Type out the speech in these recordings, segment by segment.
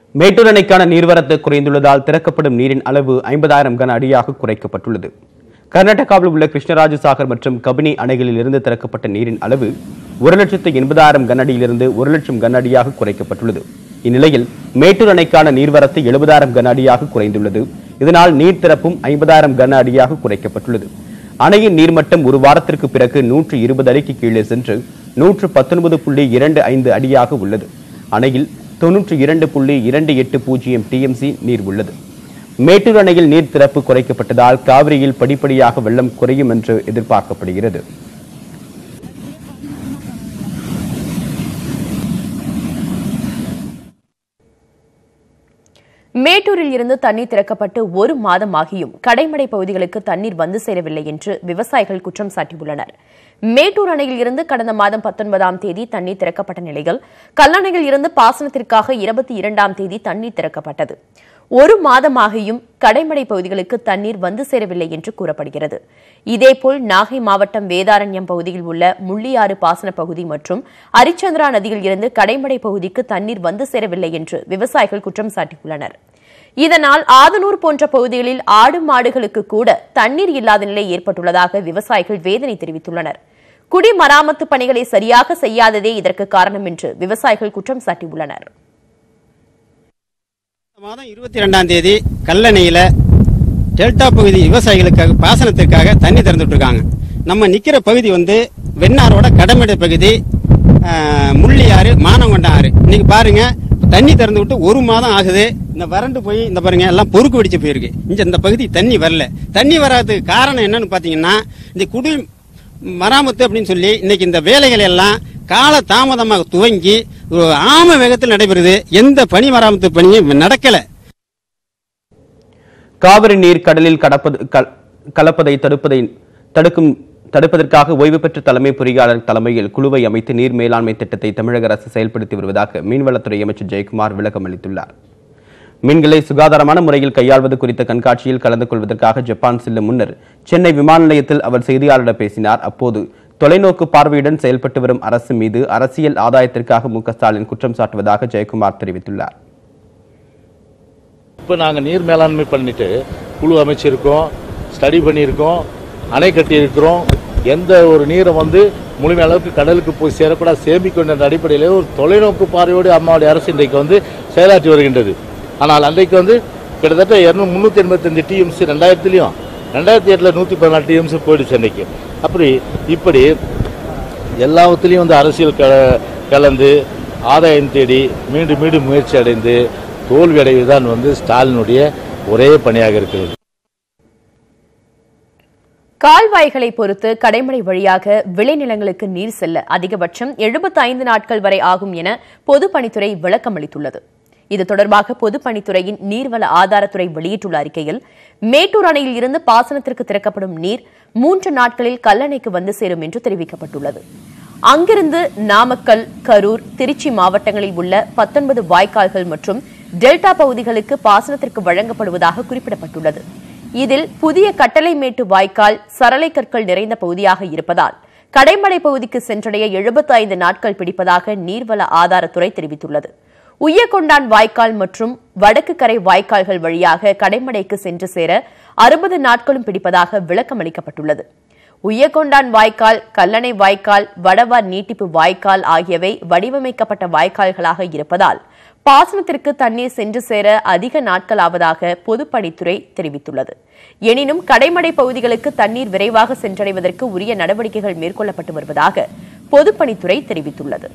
மேட்டூர் அணைக்கான நீர்வரத்து குறைந்துள்ளதால் திறக்கப்படும் நீரின் அளவு ஐம்பதாயிரம் கன அடியாக குறைக்கப்பட்டுள்ளது கர்நாடகாவில் உள்ள கிருஷ்ணராஜ சாகர் மற்றும் கபினி அணைகளில் இருந்து திறக்கப்பட்ட நீரின் அளவு ஒரு லட்சத்து எண்பதாயிரம் கன அடியிலிருந்து ஒரு லட்சம் கன அடியாக குறைக்கப்பட்டுள்ளது இந்நிலையில் மேட்டூர் அணைக்கான நீர்வரத்து எழுபதாயிரம் கன அடியாக குறைந்துள்ளது இதனால் நீர் திறப்பும் ஐம்பதாயிரம் கன அடியாக குறைக்கப்பட்டுள்ளது அணையின் நீர்மட்டம் ஒரு வாரத்திற்கு பிறகு நூற்று இருபது அடிக்கு கீழே சென்று நூற்று பத்தொன்பது புள்ளி இரண்டு ஐந்து அடியாக உள்ளது அணையில் தொன்னூற்றி இரண்டு புள்ளி இரண்டு எட்டு பூஜ்ஜியம் டிஎம்சி நீர் உள்ளது மேட்டூர் அணையில் நீர் திறப்பு குறைக்கப்பட்டதால் காவிரியில் படிப்படியாக வெள்ளம் குறையும் என்று எதிர்பார்க்கப்படுகிறது மேட்டூரில் இருந்து தண்ணீர் திறக்கப்பட்டு ஒரு மாதம் ஆகியும் கடைமடை பகுதிகளுக்கு தண்ணீர் வந்து சேரவில்லை என்று விவசாயிகள் குற்றம் சாட்டியுள்ளனர் மேட்டூர் அணையில் இருந்து கடந்த மாதம் பத்தொன்பதாம் தேதி தண்ணீர் திறக்கப்பட்ட நிலையில் கல்லணையில் இருந்து பாசனத்திற்காக இருபத்தி இரண்டாம் தேதி தண்ணீர் திறக்கப்பட்டது ஒரு மாதமாகியும் கடைமடை பகுதிகளுக்கு தண்ணீர் வந்து சேரவில்லை என்று கூறப்படுகிறது இதேபோல் நாகை மாவட்டம் வேதாரண்யம் பகுதியில் உள்ள முள்ளியாறு பாசன பகுதி மற்றும் அரிச்சந்திரா நதியில் இருந்து கடைமடை பகுதிக்கு தண்ணீர் வந்து சேரவில்லை என்று விவசாயிகள் குற்றம் சாட்டியுள்ளனர் இதனால் ஆதனூர் போன்ற பகுதிகளில் ஆடு மாடுகளுக்கு கூட தண்ணீர் இல்லாத நிலை ஏற்பட்டுள்ளதாக விவசாயிகள் வேதனை தெரிவித்துள்ளனர் குடிமராமத்து பணிகளை சரியாக செய்யாததே இதற்கு காரணம் என்று விவசாயிகள் குற்றம் சாட்டியுள்ளனர் இந்த மாதம் இருபத்தி ரெண்டாம் தேதி கல்லணையில டெல்டா பகுதி விவசாயிகளுக்காக பாசனத்திற்காக தண்ணி திறந்துட்டு இருக்காங்க நம்ம நிக்கிற பகுதி வந்து வெண்ணாரோட கடமடை பகுதி ஆஹ், முள்ளியாறு மானங்கொண்ட ஆறு இன்னைக்கு பாருங்க தண்ணி திறந்து விட்டு ஒரு மாதம் ஆகுது இந்த வறண்டு போய் இந்த பாருங்க எல்லாம் பொறுக்கு வெடிச்சு போயிருக்கு இங்க இந்த பகுதி தண்ணி வரல தண்ணி வராததுக்கு காரணம் என்னன்னு பாத்தீங்கன்னா இந்த குடி மராமத்து அப்படின்னு சொல்லி இன்னைக்கு இந்த வேலைகள் எல்லாம் கால தாமதமாக துவங்கி ஒரு ஆம வேகத்தில் நடைபெறுது எந்த பணி மராமத்து பணியும் நடக்கல காவிரி நீர் கடலில் கடப்பது கல- கலப்பதை தடுப்பதை தடுக்கும் தடுப்பதற்காக ஓய்வு பெற்ற தலைமை பொறியாளர் தலைமையில் குழுவை அமைத்து நீர் மேலாண்மை திட்டத்தை தமிழக அரசு செயல்படுத்தி வருவதாக மீன்வளத்துறை அமைச்சர் ஜெயக்குமார் விளக்கம் அளித்துள்ளார் மீன்களை சுகாதாரமான முறையில் கையாள்வது குறித்த கண்காட்சியில் கலந்து கொள்வதற்காக ஜப்பான் செல்லும் முன்னர் சென்னை விமான நிலையத்தில் அவர் செய்தியாளரிடம் பேசினார் அப்போது தொலைநோக்கு பார்வையுடன் செயல்பட்டு வரும் அரசு மீது அரசியல் ஆதாயத்திற்காக மு க ஸ்டாலின் குற்றம் சாட்டுவதாக ஜெயக்குமார் தெரிவித்துள்ளார் இப்போ நாங்கள் நீர் மேலாண்மை பண்ணிட்டு குழு அமைச்சிருக்கோம் ஸ்டடி பண்ணியிருக்கோம் அணை கட்டியிருக்கிறோம் எந்த ஒரு நீரை வந்து முழுமை அளவுக்கு கடலுக்கு போய் சேரக்கூடாது சேமிக்கும் என்ற அடிப்படையில் ஒரு தொலைநோக்கு பார்வையோடு அம்மாவுடைய அரசு இன்றைக்கு வந்து செயலாற்றி வருகின்றது ஆனால் அன்றைக்கு வந்து கிட்டத்தட்ட இரநூறு முந்நூற்றி எண்பத்தஞ்சு டிஎம்சி ரெண்டாயிரத்துலையும் ரெண்டாயிரத்தி எட்டில் நூற்றி பதினாலு டிஎம்சி போயிடுச்சு அன்றைக்கு அப்படி இப்படி எல்லாத்துலேயும் வந்து அரசியல் க கலந்து ஆதாயம் தேடி மீண்டும் மீண்டும் முயற்சி அடைந்து தோல்வி அடைவதுதான் வந்து ஸ்டாலினுடைய ஒரே பணியாக இருக்கிறது கால்வாய்களை பொறுத்து கடைமடை வழியாக விளைநிலங்களுக்கு நீர் செல்ல அதிகபட்சம் 75 நாட்கள் வரை ஆகும் என பொதுப்பணித்துறை விளக்கம் அளித்துள்ளது இது தொடர்பாக பொதுப்பணித்துறையின் நீர்வள ஆதாரத்துறை வெளியிட்டுள்ள அறிக்கையில் மேட்டூர் அணையில் இருந்து பாசனத்திற்கு திறக்கப்படும் நீர் மூன்று நாட்களில் கல்லணைக்கு வந்து சேரும் என்று தெரிவிக்கப்பட்டுள்ளது அங்கிருந்து நாமக்கல் கரூர் திருச்சி மாவட்டங்களில் உள்ள 19 வாய்க்கால்கள் மற்றும் டெல்டா பகுதிகளுக்கு பாசனத்திற்கு வழங்கப்படுவதாக குறிப்பிடப்பட்டுள்ளது இதில் புதிய கட்டளைமேட்டு வாய்க்கால் சரளை கற்கள் நிறைந்த பகுதியாக இருப்பதால் கடைமடை பகுதிக்கு சென்றடைய 75 நாட்கள் பிடிப்பதாக நீர்வள ஆதாரத்துறை தெரிவித்துள்ளது உய்யக்கொண்டான் வாய்க்கால் மற்றும் வடக்கு கரை வாய்க்கால்கள் வழியாக கடைமடைக்கு சென்று சேர அறுபது நாட்களும் பிடிப்பதாக விளக்கம் அளிக்கப்பட்டுள்ளது உய்யக்கொண்டான் வாய்க்கால் கல்லணை வாய்க்கால் வடவார் நீட்டிப்பு வாய்க்கால் ஆகியவை வடிவமைக்கப்பட்ட வாய்க்கால்களாக இருப்பதால் பாசனத்திற்கு தண்ணீர் சென்று சேர அதிக நாட்கள் ஆவதாக பொதுப்பணித்துறை தெரிவித்துள்ளது எனினும் கடைமடை பகுதிகளுக்கு தண்ணீர் விரைவாக சென்றடைவதற்கு உரிய நடவடிக்கைகள் மேற்கொள்ளப்பட்டு வருவதாக பொதுப்பணித்துறை தெரிவித்துள்ளது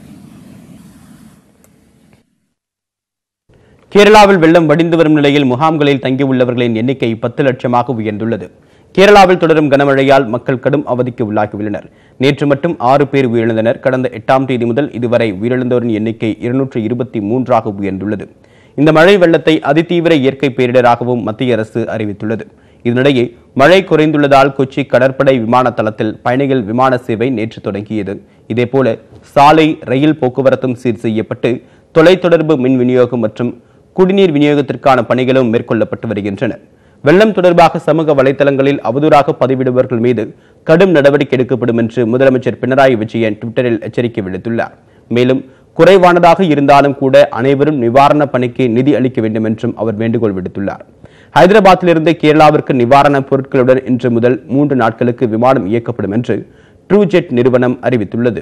கேரளாவில் வெள்ளம் வடிந்து வரும் நிலையில் முகாம்களில் தங்கியுள்ளவர்களின் எண்ணிக்கை பத்து லட்சமாக உயர்ந்துள்ளது கேரளாவில் தொடரும் கனமழையால் மக்கள் கடும் அவதிக்கு உள்ளாகியுள்ளனர் நேற்று மட்டும் ஆறு பேர் உயிரிழந்தனர் கடந்த எட்டாம் தேதி முதல் இதுவரை உயிரிழந்தோரின் எண்ணிக்கை இருநூற்று இருபத்தி மூன்றாக உயர்ந்துள்ளது இந்த மழை வெள்ளத்தை அதிதீவிர இயற்கை பேரிடராகவும் மத்திய அரசு அறிவித்துள்ளது இதனிடையே மழை குறைந்துள்ளதால் கொச்சி கடற்படை விமான தளத்தில் பயணிகள் விமான சேவை நேற்று தொடங்கியது இதேபோல சாலை ரயில் போக்குவரத்தும் சீர் செய்யப்பட்டு தொலைத்தொடர்பு மின் விநியோகம் மற்றும் குடிநீர் விநியோகத்திற்கான பணிகளும் மேற்கொள்ளப்பட்டு வருகின்றன வெள்ளம் தொடர்பாக சமூக வலைதளங்களில் அவதூறாக பதிவிடுபவர்கள் மீது கடும் நடவடிக்கை எடுக்கப்படும் என்று முதலமைச்சர் பினராயி விஜயன் ட்விட்டரில் எச்சரிக்கை விடுத்துள்ளார் மேலும் குறைவானதாக இருந்தாலும் கூட அனைவரும் நிவாரணப் பணிக்கு நிதி அளிக்க வேண்டும் என்றும் அவர் வேண்டுகோள் விடுத்துள்ளார் ஹைதராபாத்திலிருந்து கேரளாவிற்கு நிவாரணப் பொருட்களுடன் இன்று முதல் மூன்று நாட்களுக்கு விமானம் இயக்கப்படும் என்று ட்ரூஜெட் நிறுவனம் அறிவித்துள்ளது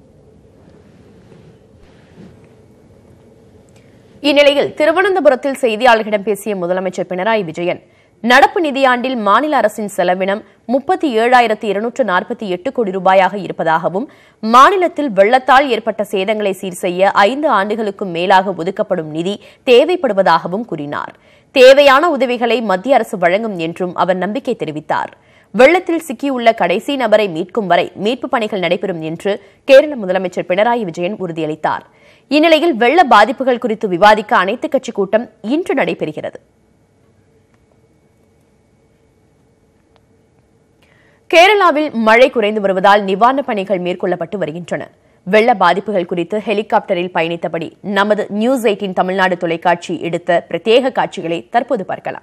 இந்நிலையில் திருவனந்தபுரத்தில் செய்தியாளர்களிடம் பேசிய முதலமைச்சர் பினராயி விஜயன் நடப்பு நிதியாண்டில் மாநில அரசின் செலவினம் முப்பத்தி ஏழாயிரத்து இருநூற்று நாற்பத்தி எட்டு கோடி ரூபாயாக இருப்பதாகவும் மாநிலத்தில் வெள்ளத்தால் ஏற்பட்ட சேதங்களை சீர் செய்ய ஐந்து ஆண்டுகளுக்கும் மேலாக ஒதுக்கப்படும் நிதி தேவைப்படுவதாகவும் கூறினார் தேவையான உதவிகளை மத்திய அரசு வழங்கும் என்றும் அவர் நம்பிக்கை தெரிவித்தார் வெள்ளத்தில் சிக்கியுள்ள கடைசி நபரை மீட்கும் வரை மீட்புப் பணிகள் நடைபெறும் என்று கேரள முதலமைச்சர் பினராயி விஜயன் உறுதியளித்தார் இந்நிலையில் வெள்ள பாதிப்புகள் குறித்து விவாதிக்க அனைத்துக் கட்சி கூட்டம் இன்று நடைபெறுகிறது கேரளாவில் மழை குறைந்து வருவதால் நிவாரணப் பணிகள் மேற்கொள்ளப்பட்டு வருகின்றன வெள்ள பாதிப்புகள் குறித்து ஹெலிகாப்டரில் பயணித்தபடி நமது நியூஸ் எயிட்டின் தமிழ்நாடு தொலைக்காட்சி எடுத்த பிரத்யேக காட்சிகளை தற்போது பார்க்கலாம்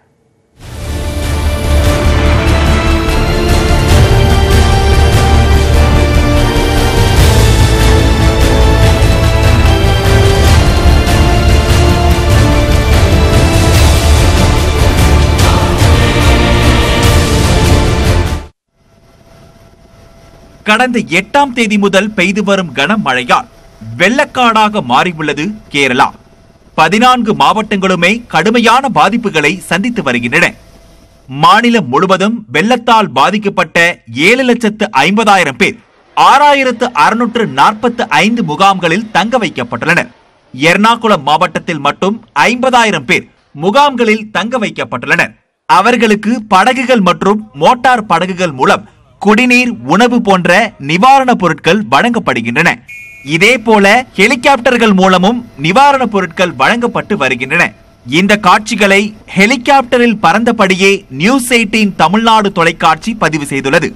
கடந்த எட்டாம் தேதி முதல் பெய்து வரும் கனமழையால் வெள்ளக்காடாக மாறியுள்ளது கேரளா பதினான்கு மாவட்டங்களுமே கடுமையான பாதிப்புகளை சந்தித்து வருகின்றன மாநிலம் முழுவதும் வெள்ளத்தால் பாதிக்கப்பட்ட ஏழு லட்சத்து ஐம்பதாயிரம் பேர் ஆறாயிரத்து அறுநூற்று நாற்பத்து ஐந்து முகாம்களில் தங்க வைக்கப்பட்டுள்ளனர் எர்ணாகுளம் மாவட்டத்தில் மட்டும் ஐம்பதாயிரம் பேர் முகாம்களில் தங்க வைக்கப்பட்டுள்ளனர் அவர்களுக்கு படகுகள் மற்றும் மோட்டார் படகுகள் மூலம் குடிநீர் உணவு போன்ற நிவாரணப் பொருட்கள் வழங்கப்படுகின்றன இதே போல ஹெலிகாப்டர்கள் மூலமும் நிவாரணப் பொருட்கள் வழங்கப்பட்டு வருகின்றன இந்த காட்சிகளை ஹெலிகாப்டரில் பறந்தபடியே நியூஸ் எயிட்டீன் தமிழ்நாடு தொலைக்காட்சி பதிவு செய்துள்ளது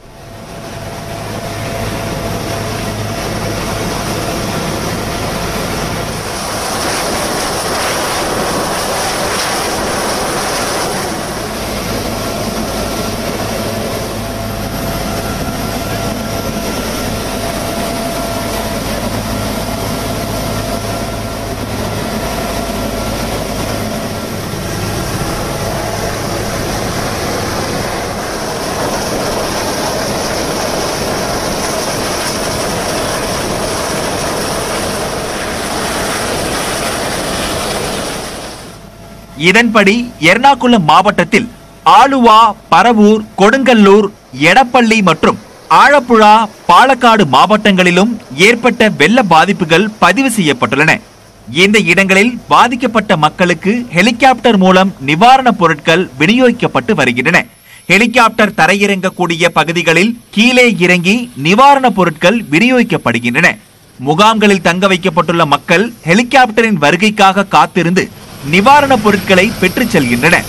இதன்படி எர்ணாகுளம் மாவட்டத்தில் ஆலுவா பரவூர் கொடுங்கல்லூர் எடப்பள்ளி மற்றும் ஆழப்புழா பாலக்காடு மாவட்டங்களிலும் ஏற்பட்ட வெள்ள பாதிப்புகள் பதிவு செய்யப்பட்டுள்ளன இந்த இடங்களில் பாதிக்கப்பட்ட மக்களுக்கு ஹெலிகாப்டர் மூலம் நிவாரணப் பொருட்கள் விநியோகிக்கப்பட்டு வருகின்றன ஹெலிகாப்டர் தரையிறங்கக்கூடிய பகுதிகளில் கீழே இறங்கி நிவாரணப் பொருட்கள் விநியோகிக்கப்படுகின்றன முகாம்களில் தங்க வைக்கப்பட்டுள்ள மக்கள் ஹெலிகாப்டரின் வருகைக்காக காத்திருந்து நிவாரணப் பொருட்களை பெற்றுச் செல்கின்றனர்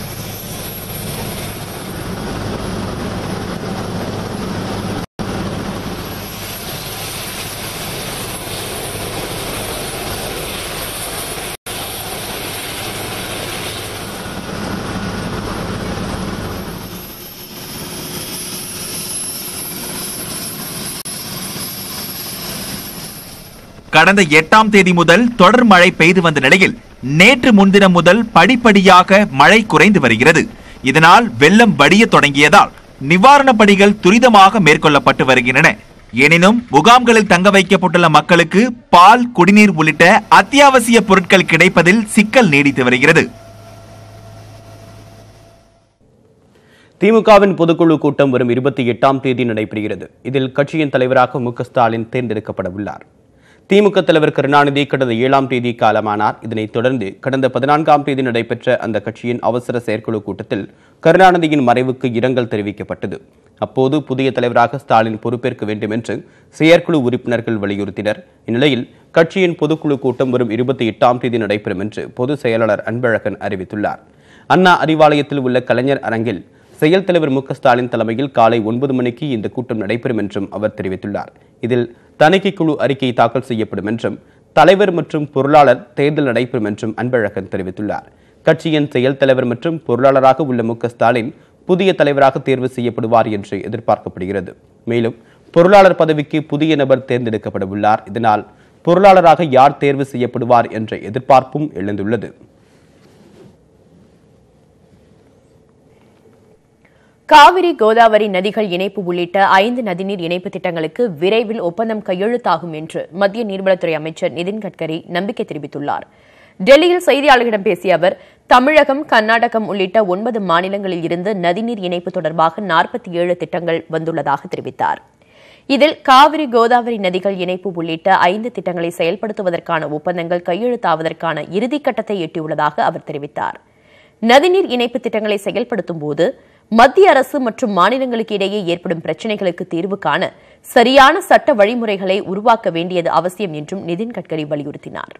கடந்த எட்டாம் தேதி முதல் தொடர் மழை பெய்து வந்த நிலையில் நேற்று முன்தினம் முதல் படிப்படியாக மழை குறைந்து வருகிறது இதனால் வெள்ளம் வடிய தொடங்கியதால் நிவாரணப் பணிகள் துரிதமாக மேற்கொள்ளப்பட்டு வருகின்றன எனினும் முகாம்களில் தங்க வைக்கப்பட்டுள்ள மக்களுக்கு பால் குடிநீர் உள்ளிட்ட அத்தியாவசிய பொருட்கள் கிடைப்பதில் சிக்கல் நீடித்து வருகிறது திமுகவின் பொதுக்குழு கூட்டம் வரும் இருபத்தி எட்டாம் தேதி நடைபெறுகிறது இதில் கட்சியின் தலைவராக மு க ஸ்டாலின் தேர்ந்தெடுக்கப்பட உள்ளார் திமுக தலைவர் கருணாநிதி கடந்த ஏழாம் தேதி காலமானார் இதனைத் தொடர்ந்து கடந்த பதினான்காம் தேதி நடைபெற்ற அந்த கட்சியின் அவசர செயற்குழு கூட்டத்தில் கருணாநிதியின் மறைவுக்கு இரங்கல் தெரிவிக்கப்பட்டது அப்போது புதிய தலைவராக ஸ்டாலின் பொறுப்பேற்க வேண்டும் என்று செயற்குழு உறுப்பினர்கள் வலியுறுத்தினர் இந்நிலையில் கட்சியின் பொதுக்குழு கூட்டம் வரும் இருபத்தி எட்டாம் தேதி நடைபெறும் என்று பொதுச் செயலாளர் அன்பழகன் அறிவித்துள்ளார் அண்ணா அறிவாலயத்தில் உள்ள கலைஞர் அரங்கில் செயல் தலைவர் மு க ஸ்டாலின் தலைமையில் காலை ஒன்பது மணிக்கு இந்த கூட்டம் நடைபெறும் என்றும் அவர் தெரிவித்துள்ளார் இதில் தணிக்கை குழு அறிக்கை தாக்கல் செய்யப்படும் என்றும் தலைவர் மற்றும் பொருளாளர் தேர்தல் நடைபெறும் என்றும் அன்பழகன் தெரிவித்துள்ளார் கட்சியின் செயல் தலைவர் மற்றும் பொருளாளராக உள்ள மு க ஸ்டாலின் புதிய தலைவராக தேர்வு செய்யப்படுவார் என்று எதிர்பார்க்கப்படுகிறது மேலும் பொருளாளர் பதவிக்கு புதிய நபர் தேர்ந்தெடுக்கப்பட உள்ளார் இதனால் பொருளாளராக யார் தேர்வு செய்யப்படுவார் என்ற எதிர்பார்ப்பும் எழுந்துள்ளது காவிரி கோதாவரி நதிகள் இணைப்பு உள்ளிட்ட ஐந்து நதிநீர் இணைப்பு திட்டங்களுக்கு விரைவில் ஒப்பந்தம் கையெழுத்தாகும் என்று மத்திய நீர்வளத்துறை அமைச்சர் நிதின் கட்கரி நம்பிக்கை தெரிவித்துள்ளார் டெல்லியில் செய்தியாளர்களிடம் பேசிய அவர் தமிழகம் கர்நாடகம் உள்ளிட்ட ஒன்பது மாநிலங்களில் இருந்து நதிநீர் இணைப்பு தொடர்பாக நாற்பத்தி ஏழு திட்டங்கள் வந்துள்ளதாக தெரிவித்தார் இதில் காவிரி கோதாவரி நதிகள் இணைப்பு உள்ளிட்ட ஐந்து திட்டங்களை செயல்படுத்துவதற்கான ஒப்பந்தங்கள் கையெழுத்தாவதற்கான இறுதிக்கட்டத்தை எட்டியுள்ளதாக அவர் தெரிவித்தார் நதிநீர் இணைப்பு திட்டங்களை செயல்படுத்தும் போது மத்திய அரசு மற்றும் மாநிலங்களுக்கு இடையே ஏற்படும் பிரச்சினைகளுக்கு தீர்வு காண சரியான சட்ட வழிமுறைகளை உருவாக்க வேண்டியது அவசியம் என்றும் நிதின் கட்கரி வலியுறுத்தினார்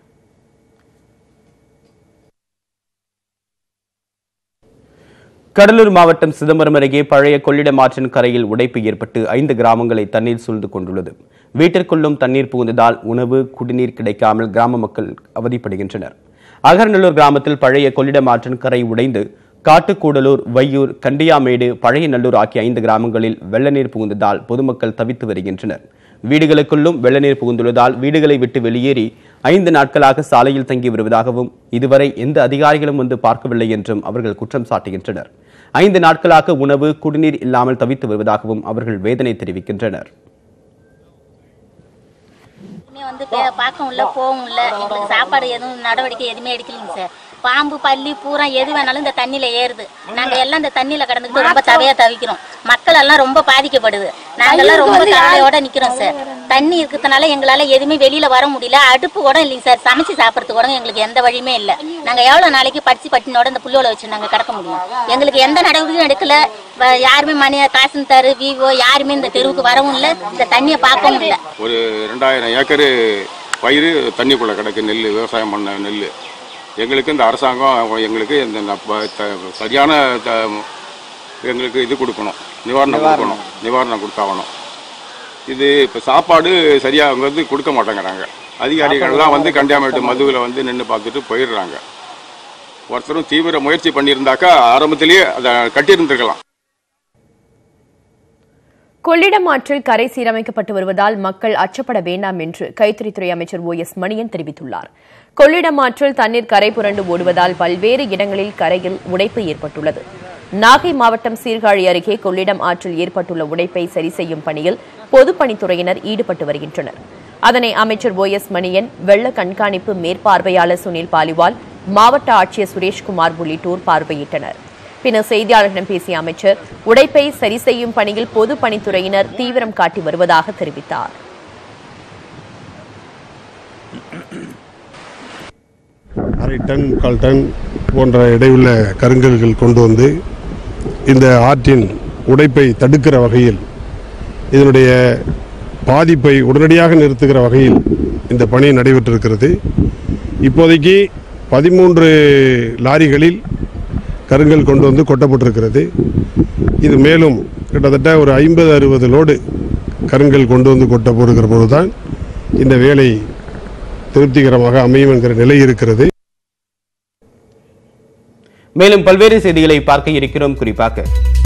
கடலூர் மாவட்டம் சிதம்பரம் அருகே பழைய கொள்ளிடம் ஆற்றின் கரையில் உடைப்பு ஏற்பட்டு ஐந்து கிராமங்களை தண்ணீர் சூழ்ந்து கொண்டுள்ளது வீட்டிற்குள்ளும் தண்ணீர் புகுந்ததால் உணவு குடிநீர் கிடைக்காமல் கிராம மக்கள் அவதிப்படுகின்றனர் அகர்நல்லூர் கிராமத்தில் பழைய கொள்ளிடம் ஆற்றின் கரை உடைந்து காட்டுக்கூடலூர் வையூர் கண்டியாமேடு பழைய நல்லூர் ஆகிய ஐந்து கிராமங்களில் வெள்ள நீர் புகுந்ததால் பொதுமக்கள் தவித்து வருகின்றனர் வீடுகளுக்குள்ளும் வெள்ள நீர் புகுந்துள்ளதால் வீடுகளை விட்டு வெளியேறி ஐந்து நாட்களாக சாலையில் தங்கி வருவதாகவும் இதுவரை எந்த அதிகாரிகளும் வந்து பார்க்கவில்லை என்றும் அவர்கள் குற்றம் சாட்டுகின்றனர் ஐந்து நாட்களாக உணவு குடிநீர் இல்லாமல் தவித்து வருவதாகவும் அவர்கள் வேதனை தெரிவிக்கின்றனர் இனி வந்து பே- பார்க்கவும் இல்லை போகவும் இல்லை எங்களுக்கு சாப்பாடு எதுவும் நடவடிக்கை எதுவுமே எடுக்கலைங்க சார் பாம்பு பல்லி பூரா எது வேணாலும் இந்த தண்ணியில ஏறுது நாங்க எல்லாம் இந்த தண்ணியில கடந்துட்டு ரொம்ப தவையா தவிக்கிறோம் மக்கள் எல்லாம் ரொம்ப பாதிக்கப்படுது நாங்கெல்லாம் ரொம்ப கவலையோட நிக்கிறோம் சார் தண்ணி இருக்கிறதுனால எங்களால எதுவுமே வெளியில வர முடியல அடுப்பு கூட இல்லைங்க சார் சமைச்சு சாப்பிடறதுக்கு கூட எங்களுக்கு எந்த வழியுமே இல்லை நாங்க எவ்வளவு நாளைக்கு படிச்சு பட்டினோட இந்த புள்ளோல வச்சு நாங்க கிடக்க முடியும் எங்களுக்கு எந்த நடவடிக்கையும் எடுக்கல வ- யாருமே மணி காசு தரு விவோ யாருமே இந்த தெருவுக்கு வரவும் இல்லை இந்த தண்ணியை பார்க்கவும் இல்லை ஒரு ரெண்டாயிரம் ஏக்கரு பயிர் தண்ணிக்குள்ளே கிடக்கு நெல் விவசாயம் பண்ண நெல் எங்களுக்கு இந்த அரசாங்கம் எங்களுக்கு இந்த ந- ப- த- சரியான த- எங்களுக்கு இது கொடுக்கணும் நிவாரணம் கொடுக்கணும் நிவாரணம் கொடுத்தாகணும் இது இப்போ சாப்பாடு சரியாக அவங்க வந்து கொடுக்க மாட்டேங்கிறாங்க அதிகாரிகள்லாம் வந்து கண்டியாமேட்டு மதுவில் வந்து நின்று பார்த்துட்டு போயிடுறாங்க ஒருத்தரும் தீவிர முயற்சி பண்ணியிருந்தாக்கா ஆரம்பத்திலேயே அதை கட்டியிருந்திருக்கலாம் கொள்ளிடம் ஆற்றில் கரை சீரமைக்கப்பட்டு வருவதால் மக்கள் அச்சப்பட வேண்டாம் என்று கைத்தறித்துறை அமைச்சர் ஓ எஸ் மணியன் தெரிவித்துள்ளார் கொள்ளிடம் ஆற்றில் தண்ணீர் கரை புரண்டு ஓடுவதால் பல்வேறு இடங்களில் கரையில் உடைப்பு ஏற்பட்டுள்ளது நாகை மாவட்டம் சீர்காழி அருகே கொள்ளிடம் ஆற்றில் ஏற்பட்டுள்ள உடைப்பை சரி செய்யும் பணியில் பொதுப்பணித்துறையினர் ஈடுபட்டு வருகின்றனர் அதனை அமைச்சர் ஓ எஸ் மணியன் வெள்ள கண்காணிப்பு மேற்பார்வையாளர் சுனில் பாலிவால் மாவட்ட ஆட்சியர் சுரேஷ்குமார் உள்ளிட்டோர் பார்வையிட்டனர் பின்னர் செய்தியாளர்களிடம் பேசிய அமைச்சர் உடைப்பை சரி செய்யும் பணியில் பொதுப்பணித்துறையினர் தீவிரம் காட்டி வருவதாக தெரிவித்தார் அரை டன் முக்கால் டன் போன்ற எடையுள்ள கருங்கல்கள் கொண்டு வந்து இந்த ஆற்றின் உடைப்பை தடுக்கிற வகையில் இதனுடைய பாதிப்பை உடனடியாக நிறுத்துகிற வகையில் இந்த பணி நடைபெற்றிருக்கிறது இப்போதைக்கு பதிமூன்று லாரிகளில் கருங்கல் கொண்டு வந்து கொட்டப்பட்டிருக்கிறது இது மேலும் கிட்டத்தட்ட ஒரு ஐம்பது அறுபது லோடு கருங்கல் கொண்டு வந்து கொட்டப்படுகிற போதுதான் இந்த வேலை திருப்திகரமாக அமையும் என்கிற நிலை இருக்கிறது மேலும் பல்வேறு செய்திகளை பார்க்க இருக்கிறோம் குறிப்பாக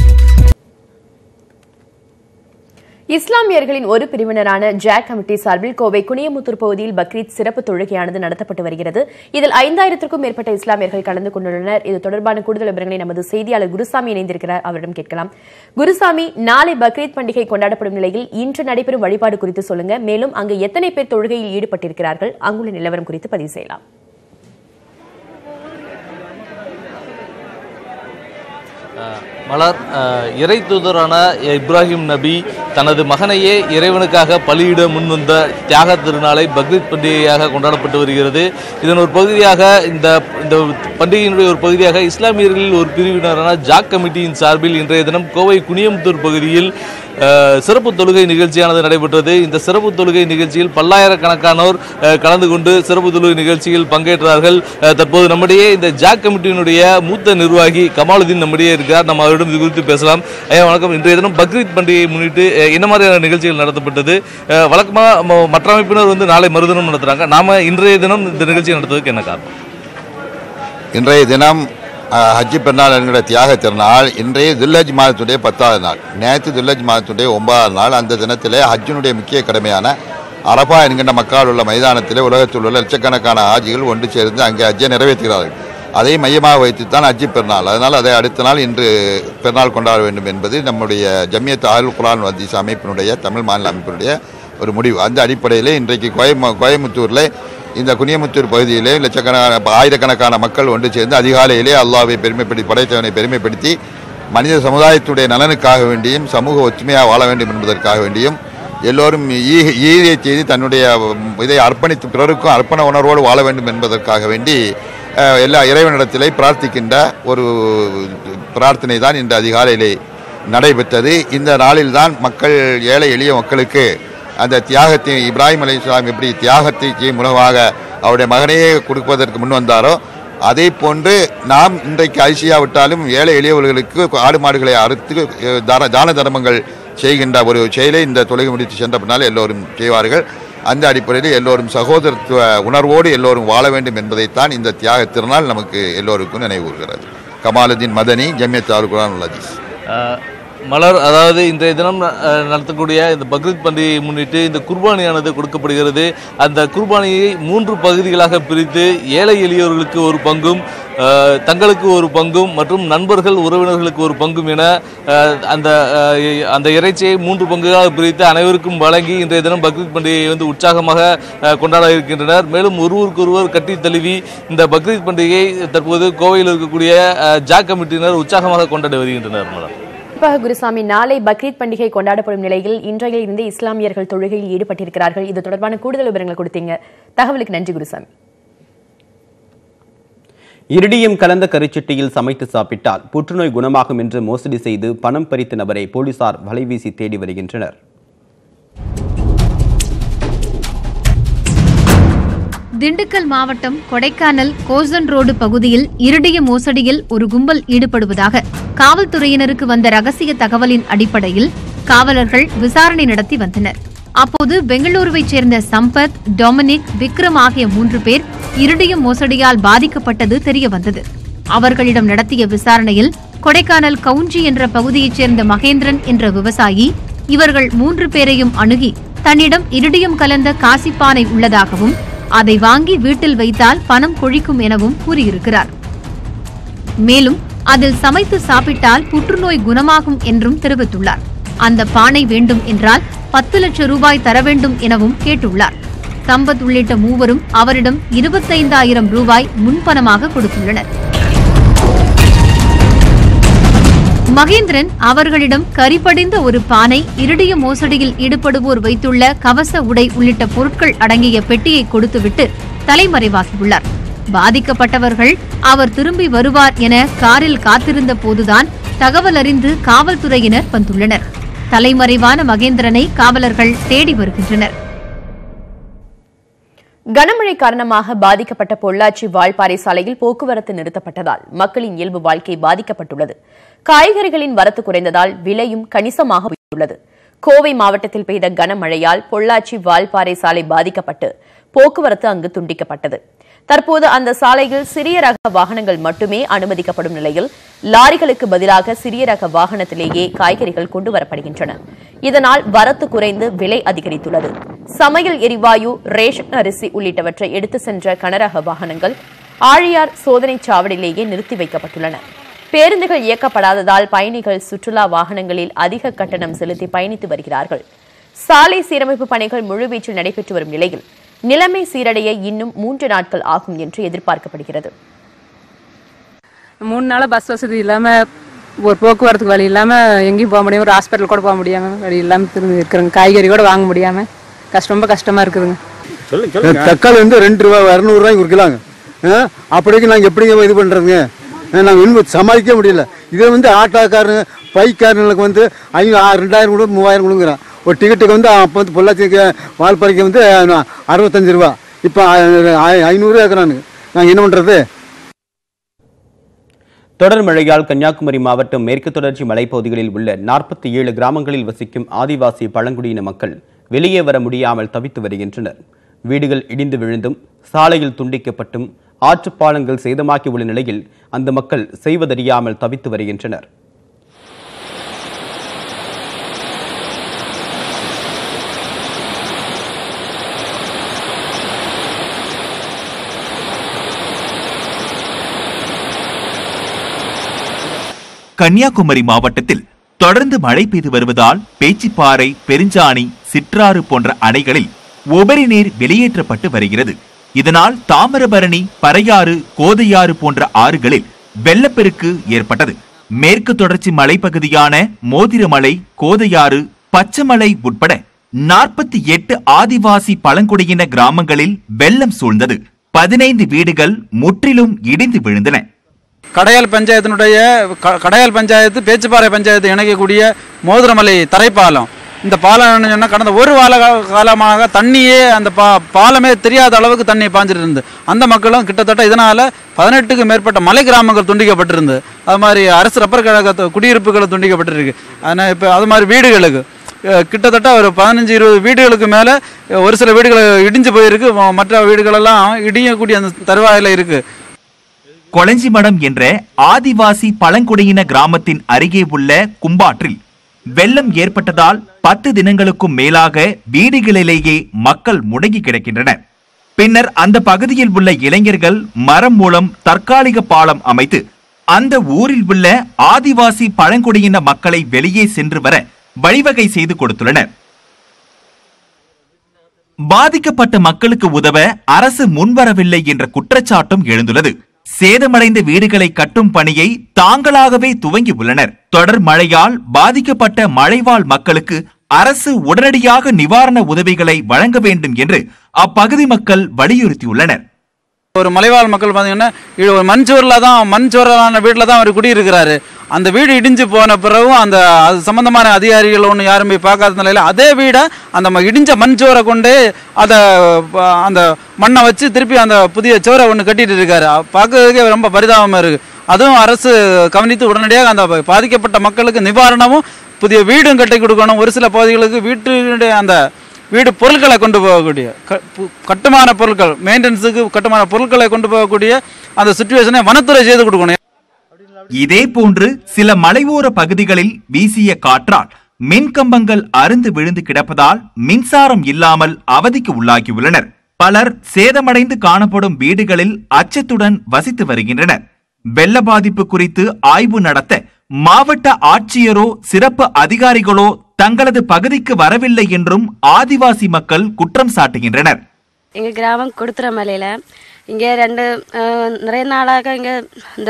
இஸ்லாமியர்களின் ஒரு பிரிவினரான ஜாக் கமிட்டி சார்பில் கோவை குனியமுத்தூர் பகுதியில் பக்ரீத் சிறப்பு தொழுகையானது நடத்தப்பட்டு வருகிறது இதில் ஐந்தாயிரத்திற்கும் மேற்பட்ட இஸ்லாமியர்கள் கலந்து கொண்டுள்ளனர் இது தொடர்பான கூடுதல் விவரங்களை நமது செய்தியாளர் குருசாமி இணைந்திருக்கிறார் அவரிடம் கேட்கலாம் குருசாமி நாளை பக்ரீத் பண்டிகை கொண்டாடப்படும் நிலையில் இன்று நடைபெறும் வழிபாடு குறித்து சொல்லுங்க மேலும் அங்கு எத்தனை பேர் தொழுகையில் ஈடுபட்டிருக்கிறார்கள் அங்குள்ள நிலவரம் குறித்து பதிவு செய்யலாம் மலர் அஹ், இறை தூதரான இப்ராஹிம் நபி தனது மகனையே இறைவனுக்காக பலியிட முன்வந்த தியாக திருநாளை பக்ரீத் பண்டிகையாக கொண்டாடப்பட்டு வருகிறது இதன் ஒரு பகுதியாக இந்த இந்த பண்டிகையினுடைய ஒரு பகுதியாக இஸ்லாமியர்களில் ஒரு பிரிவினரான ஜாக் கமிட்டியின் சார்பில் இன்றைய தினம் கோவை குனியமுத்தூர் பகுதியில் அஹ், சிறப்பு தொழுகை நிகழ்ச்சியானது நடைபெற்றது இந்த சிறப்பு தொழுகை நிகழ்ச்சியில் பல்லாயிரக்கணக்கானோர் அஹ், கலந்து கொண்டு சிறப்பு தொழுகை நிகழ்ச்சியில் பங்கேற்றார்கள் அஹ், தற்போது நம்முடைய இந்த ஜாக் கமிட்டியினுடைய மூத்த நிர்வாகி கமாலுதீன் நம்முடைய இருக்கிறார் நம்ம அவரிடம் இது குறித்து பேசலாம் ஐயா வணக்கம் இன்றைய தினம் பக்ரீத் பண்டிகையை முன்னிட்டு அஹ், என்ன மாதிரியான நிகழ்ச்சிகள் நடத்தப்பட்டது அஹ், வழக்கமா ம- மற்ற அமைப்பினர் வந்து நாளை மறுதினம் நடத்துறாங்க நாம இன்றைய தினம் இந்த நிகழ்ச்சியை நடத்துவதற்கு என்ன காரணம் இன்றைய தினம் அஹ், ஹஜ்ஜி பெருநாள் என்கிற தியாக திருநாள் இன்றைய துல்லஜ் மாதத்துடைய பத்தாவது நாள் நேற்று துல்லஜ் மாதத்துடைய ஒன்பதாவது நாள் அந்த தினத்திலே ஹஜ்ஜினுடைய முக்கிய கடமையான அரபா என்கின்ற மக்கள் உள்ள மைதானத்திலே உலகத்தில் உள்ள லட்சக்கணக்கான ஆஜிகள் ஒன்று சேர்ந்து அங்கே ஹஜ்ஜை நிறைவேற்றுகிறார்கள் அதை மையமாக வைத்துத்தான் ஹஜ்ஜி பெருநாள் அதனால் அதை அடுத்த நாள் இன்று பெருநாள் கொண்டாட வேண்டும் என்பது நம்முடைய ஜம்மியத் அல் குரான் வதீஸ் அமைப்பினுடைய தமிழ் மாநில அமைப்பினுடைய ஒரு முடிவு அந்த அடிப்படையில் இன்றைக்கு கோயம கோயம்புத்தூரில் இந்த குனியமுத்தூர் பகுதியிலே லட்சக்கணக்கான ஆயிரக்கணக்கான மக்கள் ஒன்று சேர்ந்து அதிகாலையிலே அல்லாவை பெருமைப்படுத்தி படைத்தவனை பெருமைப்படுத்தி மனித சமுதாயத்துடைய நலனுக்காக வேண்டியும் சமூக ஒற்றுமையாக வாழ வேண்டும் என்பதற்காக வேண்டியும் எல்லோரும் ஈ- ஈகை செய்து தன்னுடைய இதை அர்ப்பணித்து பிறருக்கும் அர்ப்பண உணர்வோடு வாழ வேண்டும் என்பதற்காக வேண்டி அஹ், எல்லா இறைவனிடத்திலே பிரார்த்திக்கின்ற ஒரு பிரார்த்தனை தான் இன்று அதிகாலையிலே நடைபெற்றது இந்த நாளில்தான் மக்கள் ஏழை எளிய மக்களுக்கு அந்த தியாகத்தை இப்ராஹிம் அலி இஸ்லாம் எப்படி தியாகத்தை செய்யும் உணவாக அவருடைய மகனையே கொடுப்பதற்கு முன் வந்தாரோ அதே போன்று நாம் இன்றைக்கு அரிசியாவிட்டாலும் ஏழை எளியவர்களுக்கு ஆடு மாடுகளை அறுத்து அஹ், தான தான தர்மங்கள் செய்கின்ற ஒரு செயலை இந்த தொழுகை முடித்து சென்ற பின்னால் எல்லோரும் செய்வார்கள் அந்த அடிப்படையில் எல்லோரும் சகோதரத்துவ உணர்வோடு எல்லோரும் வாழ வேண்டும் என்பதைத்தான் இந்த தியாக திருநாள் நமக்கு எல்லோருக்கும் நினைவூர்கிறது கமாலுதீன் மதனி ஜம்மியத் அல் குரான் உல் அஹ், மலர் அதாவது இன்றைய தினம் அஹ், நடத்தக்கூடிய இந்த பக்ரீத் பண்டிகையை முன்னிட்டு இந்த குர்பானியானது கொடுக்கப்படுகிறது அந்த குர்பானியை மூன்று பகுதிகளாக பிரித்து ஏழை எளியோர்களுக்கு ஒரு பங்கும் அஹ், தங்களுக்கு ஒரு பங்கும் மற்றும் நண்பர்கள் உறவினர்களுக்கு ஒரு பங்கும் என அஹ், அந்த அஹ், அந்த இறைச்சியை மூன்று பங்குகளாக பிரித்து அனைவருக்கும் வழங்கி இன்றைய தினம் பக்ரீத் பண்டிகையை வந்து உற்சாகமாக அஹ், கொண்டாட இருக்கின்றனர் மேலும் ஒருவருக்கொருவர் கட்டி தழுவி இந்த பக்ரீத் பண்டிகையை தற்போது கோவையில் இருக்கக்கூடிய அஹ், ஜாக் கமிட்டியினர் உற்சாகமாக கொண்டாடி வருகின்றனர் மலர் குறிப்பாக குருசாமி நாளை பக்ரீத் பண்டிகை கொண்டாடப்படும் நிலையில் இன்றைய இருந்து இஸ்லாமியர்கள் தொழுகையில் ஈடுபட்டிருக்கிறார்கள் இது தொடர்பான கூடுதல் விவரங்களை கொடுத்தீங்க தகவலுக்கு நன்றி குருசாமி இரிடியம் கலந்த கரிச்சட்டியில் சமைத்து சாப்பிட்டால் புற்றுநோய் குணமாகும் என்று மோசடி செய்து பணம் பறித்த நபரை போலீசார் வலைவீசி தேடி வருகின்றனர் திண்டுக்கல் மாவட்டம் கொடைக்கானல் கோசன் ரோடு பகுதியில் இருடிய மோசடியில் ஒரு கும்பல் ஈடுபடுவதாக காவல்துறையினருக்கு வந்த ரகசிய தகவலின் அடிப்படையில் காவலர்கள் விசாரணை நடத்தி வந்தனர் அப்போது பெங்களூருவைச் சேர்ந்த சம்பத் டொமினிக் விக்ரம் ஆகிய மூன்று பேர் இருடிய மோசடியால் பாதிக்கப்பட்டது தெரியவந்தது அவர்களிடம் நடத்திய விசாரணையில் கொடைக்கானல் கவுஞ்சி என்ற பகுதியைச் சேர்ந்த மகேந்திரன் என்ற விவசாயி இவர்கள் மூன்று பேரையும் அணுகி தன்னிடம் இருடியம் கலந்த காசிப்பானை உள்ளதாகவும் அதை வாங்கி வீட்டில் வைத்தால் பணம் கொழிக்கும் எனவும் கூறியிருக்கிறார் மேலும் அதில் சமைத்து சாப்பிட்டால் புற்றுநோய் குணமாகும் என்றும் தெரிவித்துள்ளார் அந்த பானை வேண்டும் என்றால் பத்து லட்சம் ரூபாய் தர வேண்டும் எனவும் கேட்டுள்ளார் சம்பத் உள்ளிட்ட மூவரும் அவரிடம் இருபத்தைந்தாயிரம் ரூபாய் முன்பணமாக கொடுத்துள்ளனர் மகேந்திரன் அவர்களிடம் கரிபடிந்த ஒரு பானை இருடிய மோசடியில் ஈடுபடுவோர் வைத்துள்ள கவச உடை உள்ளிட்ட பொருட்கள் அடங்கிய பெட்டியை கொடுத்துவிட்டு தலைமறைவாகியுள்ளார் பாதிக்கப்பட்டவர்கள் அவர் திரும்பி வருவார் என காரில் காத்திருந்த போதுதான் தகவல் அறிந்து காவல்துறையினர் வந்துள்ளனர் தலைமறைவான மகேந்திரனை காவலர்கள் தேடி வருகின்றனர் கனமழை காரணமாக பாதிக்கப்பட்ட பொள்ளாச்சி வால்பாறை சாலையில் போக்குவரத்து நிறுத்தப்பட்டதால் மக்களின் இயல்பு வாழ்க்கை பாதிக்கப்பட்டுள்ளது காய்கறிகளின் வரத்து குறைந்ததால் விலையும் கணிசமாக உயர்ந்துள்ளது கோவை மாவட்டத்தில் பெய்த கனமழையால் பொள்ளாச்சி வால்பாறை சாலை பாதிக்கப்பட்டு போக்குவரத்து அங்கு துண்டிக்கப்பட்டது தற்போது அந்த சாலையில் சிறிய ரக வாகனங்கள் மட்டுமே அனுமதிக்கப்படும் நிலையில் லாரிகளுக்கு பதிலாக சிறிய ரக வாகனத்திலேயே காய்கறிகள் கொண்டு வரப்படுகின்றன இதனால் வரத்து குறைந்து விலை அதிகரித்துள்ளது சமையல் எரிவாயு ரேஷன் அரிசி உள்ளிட்டவற்றை எடுத்து சென்ற கனரக வாகனங்கள் ஆழியார் சோதனைச் சாவடியிலேயே நிறுத்தி வைக்கப்பட்டுள்ளன பேருந்துகள் இயக்கப்படாததால் பயணிகள் சுற்றுலா வாகனங்களில் அதிக கட்டணம் செலுத்தி பயணித்து வருகிறார்கள் சாலை சீரமைப்பு பணிகள் முழுவீச்சில் நடைபெற்று வரும் நிலையில் நிலைமை சீரடைய இன்னும் மூன்று நாட்கள் ஆகும் என்று எதிர்பார்க்கப்படுகிறது மூணு நாளாக பஸ் வசதி இல்லாமல் ஒரு போக்குவரத்துக்கு வழி இல்லாமல் எங்கேயும் போக முடியும் ஒரு ஹாஸ்பிட்டல் கூட போக முடியாமல் வழி இல்லாமல் திரும்பி இருக்கிறோங்க காய்கறி கூட வாங்க முடியாமல் கஷ்டம் ரொம்ப கஷ்டமாக இருக்குதுங்க தக்காளி வந்து ரெண்டு ரூபா இரநூறுவாய்க்கு ஒரு கிலோங்க ஆ, அப்படிக்கு நாங்கள் எப்படிங்க இது பண்ணுறதுங்க நாங்கள் இன்னும் சமாளிக்க முடியல இதில் வந்து ஆட்டோக்காரங்க பைக்காரங்களுக்கு வந்து ஐநூறு ஆ- ரெண்டாயிரம் கூட மூவாயிரம் கொடுங்குறான் ஒரு டிக்கெட்டுக்கு வந்து அப்போ வந்து பொள்ளாச்சிக்கு வால்பாறைக்கு வந்து அஹ், அறுபத்தஞ்சு ரூபா இப்போ ஐநூறு இருக்கிறானுங்க நாங்கள் என்ன பண்ணுறது தொடர் மழையால் கன்னியாகுமரி மாவட்டம் மேற்கு தொடர்ச்சி மலைப்பகுதிகளில் உள்ள நாற்பத்தி ஏழு கிராமங்களில் வசிக்கும் ஆதிவாசி பழங்குடியின மக்கள் வெளியே வர முடியாமல் தவித்து வருகின்றனர் வீடுகள் இடிந்து விழுந்தும் சாலையில் துண்டிக்கப்பட்டும் ஆற்றுப்பாலங்கள் சேதமாக்கி உள்ள நிலையில் அந்த மக்கள் செய்வதறியாமல் தவித்து வருகின்றனர் கன்னியாகுமரி மாவட்டத்தில் தொடர்ந்து மழை பெய்து வருவதால் பேச்சிப்பாறை பெருஞ்சாணி சிற்றாறு போன்ற அணைகளில் உபரி நீர் வெளியேற்றப்பட்டு வருகிறது இதனால் தாமிரபரணி பறையாறு கோதையாறு போன்ற ஆறுகளில் வெள்ளப்பெருக்கு ஏற்பட்டது மேற்கு தொடர்ச்சி மலைப்பகுதியான மோதிரமலை கோதையாறு பச்சைமலை உட்பட நாற்பத்தி எட்டு ஆதிவாசி பழங்குடியின கிராமங்களில் வெள்ளம் சூழ்ந்தது பதினைந்து வீடுகள் முற்றிலும் இடிந்து விழுந்தன கடையால் பஞ்சாயத்தினுடைய க- கடையால் பஞ்சாயத்து பேச்சுப்பாறை பஞ்சாயத்து இணைக்கக்கூடிய மோதிரமலை தரைப்பாலம் இந்த பாலம் என்ன சொன்னா கடந்த ஒரு வார கா- காலமாக தண்ணியே அந்த பா பாலமே தெரியாத அளவுக்கு தண்ணி பாஞ்சிட்டு இருந்து அந்த மக்களும் கிட்டத்தட்ட இதனால பதினெட்டுக்கு மேற்பட்ட மலை கிராமங்கள் துண்டிக்கப்பட்டிருந்து அது மாதிரி அரசு ரப்பர் கழக குடியிருப்புகள் துண்டிக்கப்பட்டிருக்கு அதனால் இப்போ அது மாதிரி வீடுகளுக்கு அஹ், கிட்டத்தட்ட ஒரு பதினஞ்சு இருபது வீடுகளுக்கு மேலே ஒரு சில வீடுகள் இடிஞ்சு போயிருக்கு ம- மற்ற வீடுகளெல்லாம் இடியக்கூடிய அந்த தருவாயில் இருக்குது கொளஞ்சிமடம் என்ற ஆதிவாசி பழங்குடியின கிராமத்தின் அருகே உள்ள கும்பாற்றில் வெள்ளம் ஏற்பட்டதால் பத்து தினங்களுக்கும் மேலாக வீடுகளிலேயே மக்கள் முடங்கி கிடக்கின்றனர் பின்னர் அந்த பகுதியில் உள்ள இளைஞர்கள் மரம் மூலம் தற்காலிக பாலம் அமைத்து அந்த ஊரில் உள்ள ஆதிவாசி பழங்குடியின மக்களை வெளியே சென்று வர வழிவகை செய்து கொடுத்துள்ளனர் பாதிக்கப்பட்ட மக்களுக்கு உதவ அரசு முன்வரவில்லை என்ற குற்றச்சாட்டும் எழுந்துள்ளது சேதமடைந்த வீடுகளை கட்டும் பணியை தாங்களாகவே துவங்கி உள்ளனர் தொடர் மழையால் பாதிக்கப்பட்ட மழைவாழ் மக்களுக்கு அரசு உடனடியாக நிவாரண உதவிகளை வழங்க வேண்டும் என்று அப்பகுதி மக்கள் வலியுறுத்தியுள்ளனர் ஒரு மலைவாழ் மக்கள் பார்த்தீங்கன்னா இது ஒரு மண் சுவரில் தான் மண் சுவரான வீட்டில் தான் அவர் குடியிருக்கிறாரு அந்த வீடு இடிஞ்சு போன பிறகும் அந்த அது சம்பந்தமான அதிகாரிகள் ஒன்று யாரும் போய் பார்க்காத நிலையில் அதே வீடை அந்த ம- இடிஞ்ச மண் சுவரை கொண்டு அதை ப- அந்த மண்ணை வச்சு திருப்பி அந்த புதிய சுவரை ஒன்று கட்டிட்டு இருக்காரு அ- பார்க்கறதுக்கே ரொம்ப பரிதாபமாக இருக்குது அதுவும் அரசு கவனித்து உடனடியாக அந்த ப- பாதிக்கப்பட்ட மக்களுக்கு நிவாரணமும் புதிய வீடும் கட்டி கொடுக்கணும் ஒரு சில பகுதிகளுக்கு வீட்டுடைய அந்த வீடு பொருட்களை கொண்டு போகக்கூடிய க- பு- கட்டுமான பொருட்கள் மெயின்டெனன்ஸுக்கு கட்டுமான பொருட்களை கொண்டு போகக்கூடிய அந்த சுச்சுவேஷனை வனத்துறை செய்து கொடுக்கணும் இதே போன்று சில மலையோர பகுதிகளில் வீசிய காற்றால் மின் கம்பங்கள் அருந்து விழுந்து கிடப்பதால் மின்சாரம் இல்லாமல் அவதிக்கு உள்ளாகியுள்ளனர் பலர் சேதமடைந்து காணப்படும் வீடுகளில் அச்சத்துடன் வசித்து வருகின்றனர் வெள்ள பாதிப்பு குறித்து ஆய்வு நடத்த மாவட்ட ஆட்சியரோ சிறப்பு அதிகாரிகளோ தங்களது பகுதிக்கு வரவில்லை என்றும் ஆதிவாசி மக்கள் குற்றம் சாட்டுகின்றனர் எங்கள் கிராமம் கொடுத்துறமலையில் இங்கே ரெண்டு அஹ், நிறைய நாளாக இங்கே இந்த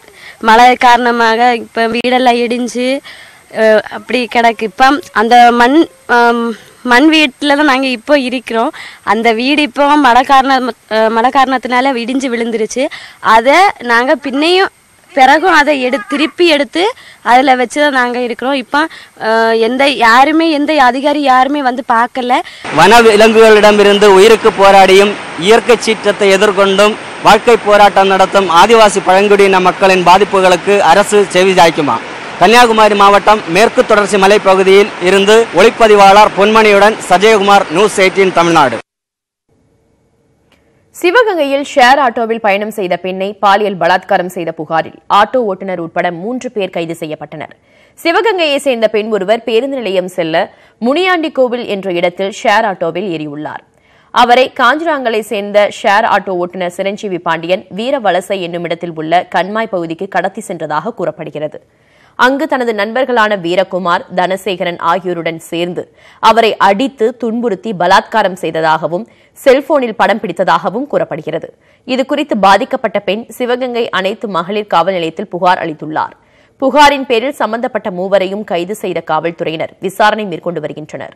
மழை காரணமாக இப்போ வீடெல்லாம் இடிஞ்சு அஹ், அப்படி கிடக்கு இப்போ அந்த மண் ஆம், மண் வீட்டில் தான் நாங்கள் இப்போ இருக்கிறோம் அந்த வீடு இப்போ மழை காரணம் அஹ், மழை காரணத்தினால இடிஞ்சு விழுந்துருச்சு அதை நாங்கள் பின்னையும் பிறகும் அதை எடு திருப்பி எடுத்து அதில் வச்சு தான் நாங்கள் இருக்கிறோம் இப்போ அஹ், எந்த யாருமே எந்த அதிகாரி யாருமே வந்து பார்க்கல வன விலங்குகளிடமிருந்து உயிருக்கு போராடியும் இயற்கை சீற்றத்தை எதிர்கொண்டும் வாழ்க்கை போராட்டம் நடத்தும் ஆதிவாசி பழங்குடியின மக்களின் பாதிப்புகளுக்கு அரசு செவி சாய்க்குமா கன்னியாகுமரி மாவட்டம் மேற்கு தொடர்ச்சி மலைப்பகுதியில் இருந்து ஒளிப்பதிவாளர் பொன்மணியுடன் சஜயகுமார் நியூஸ் எயிட்டீன் தமிழ்நாடு சிவகங்கையில் ஷேர் ஆட்டோவில் பயணம் செய்த பெண்ணை பாலியல் பலாத்காரம் செய்த புகாரில் ஆட்டோ ஓட்டுநர் உட்பட மூன்று பேர் கைது செய்யப்பட்டனர் சிவகங்கையை சேர்ந்த பெண் ஒருவர் பேருந்து நிலையம் செல்ல முனியாண்டி கோவில் என்ற இடத்தில் ஷேர் ஆட்டோவில் ஏறியுள்ளார் அவரை காஞ்சிராங்கலை சேர்ந்த ஷேர் ஆட்டோ ஓட்டுநர் சிரஞ்சீவி பாண்டியன் வீரவலசை என்னும் இடத்தில் உள்ள கண்மாய் பகுதிக்கு கடத்தி சென்றதாக கூறப்படுகிறது அங்கு தனது நண்பர்களான வீரகுமார் தனசேகரன் ஆகியோருடன் சேர்ந்து அவரை அடித்து துன்புறுத்தி பலாத்காரம் செய்ததாகவும் செல்போனில் படம் பிடித்ததாகவும் கூறப்படுகிறது இதுகுறித்து பாதிக்கப்பட்ட பெண் சிவகங்கை அனைத்து மகளிர் காவல் நிலையத்தில் புகார் அளித்துள்ளார் புகாரின் பேரில் சம்பந்தப்பட்ட மூவரையும் கைது செய்த காவல்துறையினர் விசாரணை மேற்கொண்டு வருகின்றனர்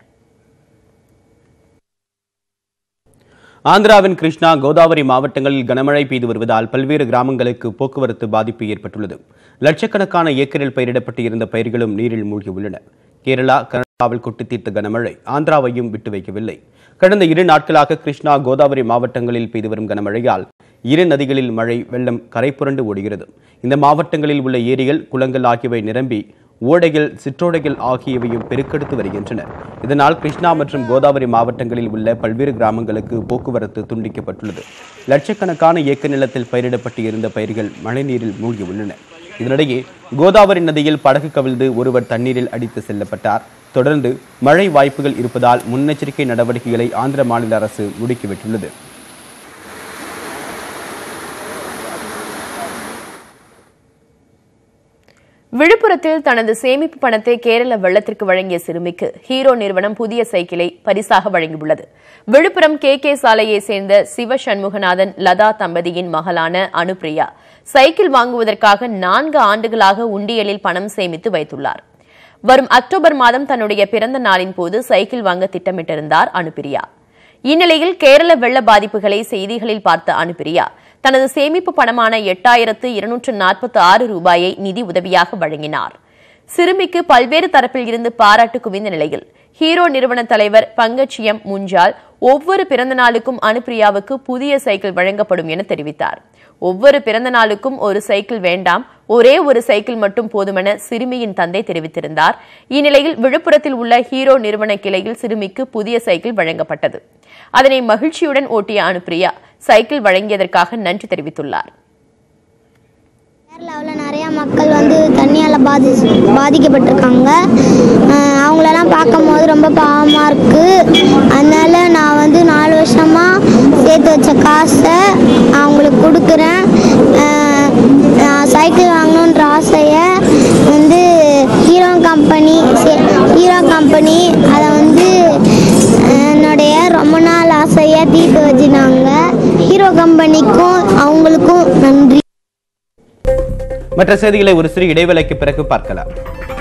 ஆந்திராவின் கிருஷ்ணா கோதாவரி மாவட்டங்களில் கனமழை பெய்து வருவதால் பல்வேறு கிராமங்களுக்கு போக்குவரத்து பாதிப்பு ஏற்பட்டுள்ளது லட்சக்கணக்கான ஏக்கரில் பயிரிடப்பட்டு இருந்த பயிர்களும் நீரில் மூழ்கியுள்ளன கேரளா கர்நாடகாவில் கொட்டி தீர்த்த கனமழை ஆந்திராவையும் விட்டு வைக்கவில்லை கடந்த இரு நாட்களாக கிருஷ்ணா கோதாவரி மாவட்டங்களில் பெய்து வரும் கனமழையால் இரு நதிகளில் மழை வெள்ளம் கரைபுரண்டு ஓடுகிறது இந்த மாவட்டங்களில் உள்ள ஏரிகள் குளங்கள் ஆகியவை நிரம்பி ஓடைகள் சிற்றோடைகள் ஆகியவையும் பெருக்கெடுத்து வருகின்றன இதனால் கிருஷ்ணா மற்றும் கோதாவரி மாவட்டங்களில் உள்ள பல்வேறு கிராமங்களுக்கு போக்குவரத்து துண்டிக்கப்பட்டுள்ளது லட்சக்கணக்கான ஏக்கர் நிலத்தில் பயிரிடப்பட்டு இருந்த பயிர்கள் மழைநீரில் மூழ்கி உள்ளன இதனிடையே கோதாவரி நதியில் படகு கவிழ்ந்து ஒருவர் தண்ணீரில் அடித்து செல்லப்பட்டார் தொடர்ந்து மழை வாய்ப்புகள் இருப்பதால் முன்னெச்சரிக்கை நடவடிக்கைகளை ஆந்திர மாநில அரசு முடுக்கிவிட்டுள்ளது விழுப்புரத்தில் தனது சேமிப்பு பணத்தை கேரள வெள்ளத்திற்கு வழங்கிய சிறுமிக்கு ஹீரோ நிறுவனம் புதிய சைக்கிளை பரிசாக வழங்கியுள்ளது விழுப்புரம் கே கே சாலையை சேர்ந்த சிவ சண்முகநாதன் லதா தம்பதியின் மகளான அனுப்பிரியா சைக்கிள் வாங்குவதற்காக நான்கு ஆண்டுகளாக உண்டியலில் பணம் சேமித்து வைத்துள்ளார் வரும் அக்டோபர் மாதம் தன்னுடைய பிறந்த நாளின் போது சைக்கிள் வாங்க திட்டமிட்டிருந்தார் அனுப்பிரியா இந்நிலையில் கேரள வெள்ள பாதிப்புகளை செய்திகளில் பார்த்த அனுப்பிரியா தனது சேமிப்பு பணமான எட்டாயிரத்து இருநூற்று நாற்பத்தி ஆறு ரூபாயை நிதி உதவியாக வழங்கினார் சிறுமிக்கு பல்வேறு தரப்பில் இருந்து பாராட்டு குவிந்த நிலையில் ஹீரோ நிறுவன தலைவர் பங்கச்சியம் முஞ்சால் ஒவ்வொரு பிறந்த நாளுக்கும் அனுப்பிரியாவுக்கு புதிய சைக்கிள் வழங்கப்படும் என தெரிவித்தார் ஒவ்வொரு பிறந்த நாளுக்கும் ஒரு சைக்கிள் வேண்டாம் ஒரே ஒரு சைக்கிள் மட்டும் போதுமென சிறுமியின் தந்தை தெரிவித்திருந்தார் இந்நிலையில் விழுப்புரத்தில் உள்ள ஹீரோ நிறுவன கிளையில் சிறுமிக்கு புதிய சைக்கிள் வழங்கப்பட்டது அதனை மகிழ்ச்சியுடன் ஓட்டிய அனுப்பிரியா சைக்கிள் வழங்கியதற்காக நன்றி தெரிவித்துள்ளார் கேரளாவில் நிறையா மக்கள் வந்து தண்ணியால் பாதி பாதிக்கப்பட்டிருக்காங்க அஹ் அவங்களெல்லாம் பார்க்கும்போது ரொம்ப பாவமாக இருக்குது அதனால் நான் வந்து நாலு வருஷமாக சேர்த்து வச்ச காசை அவங்களுக்கு கொடுக்குறேன் அஹ் நான் சைக்கிள் வாங்கணுன்ற ஆசையை வந்து ஹீரோ கம்பெனி ஹீரோ கம்பெனி அதை வந்து என்னுடைய ரொம்ப நாள் ஆசையை தீர்த்து வச்சுனாங்க ஹீரோ கம்பெனிக்கும் அவங்களுக்கும் நன்றி மற்ற செய்திகளை ஒரு சிறு இடைவேளைக்கு பிறகு பார்க்கலாம்